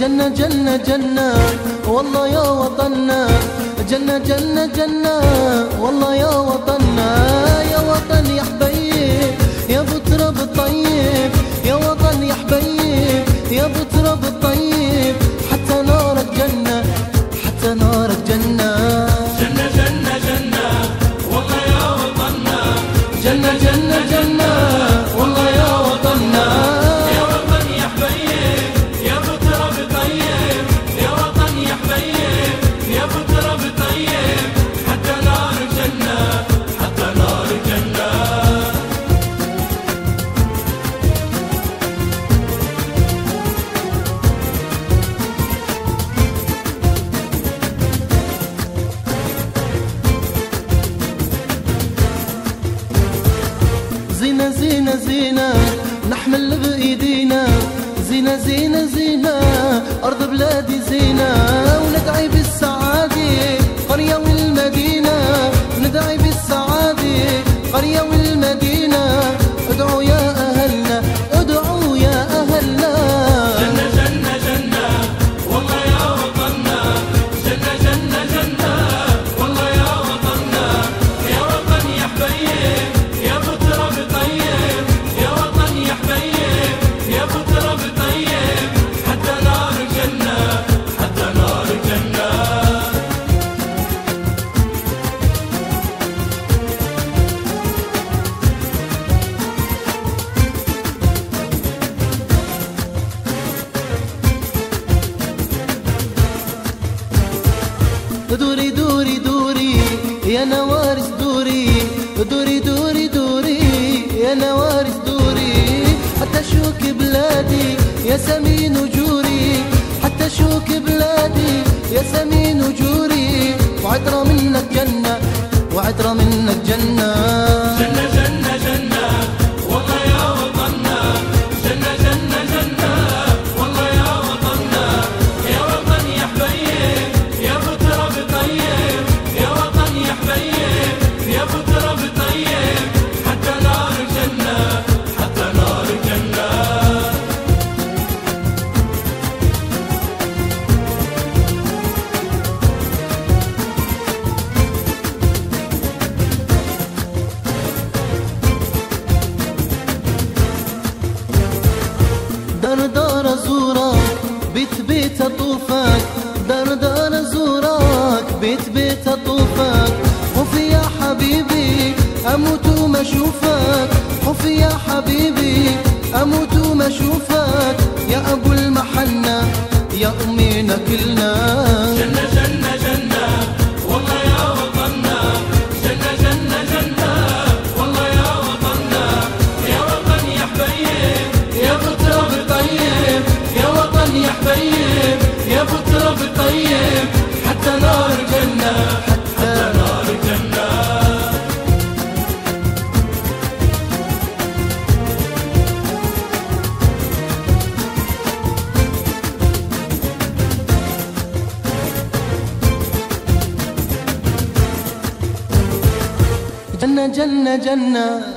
جنة جنة جنة والله يا وطننا جنة جنة جنة والله يا وطننا يا وطن يا حبيب يا ابو تراب الطيب يا وطن يا حبيب يا ابو تراب الطيب حتى نارك جنة حتى نارك جنة جنة جنة جنة والله يا وطننا جنة جنة جنة والله يا وطننا يا وطن يا حبيب يا ابو تراب طيب يا وطن يا حبيب يا ابو تراب طيب حتى نار جنة حتى نار جنة زينة زينة زينة نحمل بإيدينا زينة زينة زينة أرض بلادي زينة وندعي بالسعادة قرية والمدينة ندعي بالسعادة قرية والمدينة ادعوا يا أهلنا ادعوا يا أهلنا جنة جنة جنة والله يا وطننا جنة جنة جنة والله يا وطننا يا وطن يا حبيب يا ابو تراب طيب يا وطن يا حبيب يا ابو تراب طيب حتى نار جنة حتى نار جنة دوري دوري دوري يا نوارس دوري دوري دوري دوري يا نوارس دوري حتى شوك بلادي يا سمين وجوري حتى شوك بلادي يا سمين وجوري وعطرة منك جنة وعطرة منك جنة جنة جنة جنة والله يا وطننا جنة جنة جنة والله يا وطننا يا وطن يا حبيب يا ابو تراب طيب يا وطن يا حبيب يا ابو تراب طيب حتى نار جنة حتى نار جنة دار دار ازورك بيت بيت اطوفك دار دار ازورك بيت بيت اطوفك خوفي يا حبيبي اموت وما اشوفك خوفي يا حبيبي اموت وما اشوفك يا ابو المحنة يا امينا كلنا جنة جنة جنة والله يا وطننا جنة جنة جنة والله يا وطننا يا وطن يا حبيب يا ابو تراب طيب يا وطن يا حبيب يا ابو تراب طيب حتى نار جنة حتى نار جنة جنة جنة جنة